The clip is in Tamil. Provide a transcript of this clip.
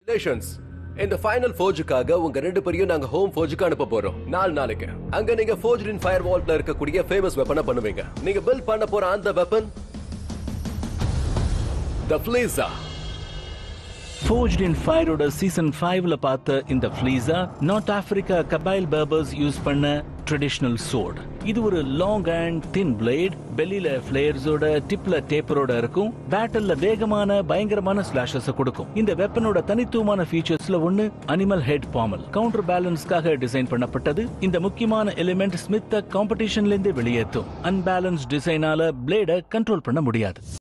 ரிலேஷன்ஸ் இந்த ஃபைனல் ஃபோர்ஜுக்காக உங்க ரெண்டு பேரையும் நாங்க ஹோம் ஃபோர்ஜுக்கு அனுப்ப போறோம் நாலு நாளைக்கு அங்க நீங்க ஃபோர்ஜின் ஃபயர் வால்ல இருக்கக்கூடிய ஃபேமஸ் வெப்பனை பண்ணுவீங்க நீங்க பில்ட் பண்ண போற அந்த weapon the flyssa Forged in Fireோட சீசன் 5ல பார்த்த இந்த flyssa North Africa Kabyle Berbers use பண்ண ட்ரெடிஷனல் சோர்ட் இது ஒரு லாங் அண்ட் தின் பிளேட் பெல்லில ஃபிளேயர்ஸோட டிப்ல டேப்பரோட இருக்கும் பேட்டல்ல வேகமான பயங்கரமான ஸ்லாஷஸ் கொடுக்கும் இந்த வெப்பனோட தனித்துவமான ஃபீச்சர்ஸ்ல ஒன்னு அனிமல் ஹெட் பாமல் கவுண்டர் பேலன்ஸ்க்காக டிசைன் பண்ணப்பட்டது இந்த முக்கியமான எலிமெண்ட் ஸ்மித்த காம்படிஷன்ல இருந்து வெளியேற்றும் அன்பேலன்ஸ் டிசைனால பிளேட கண்ட்ரோல் பண்ண முடியாது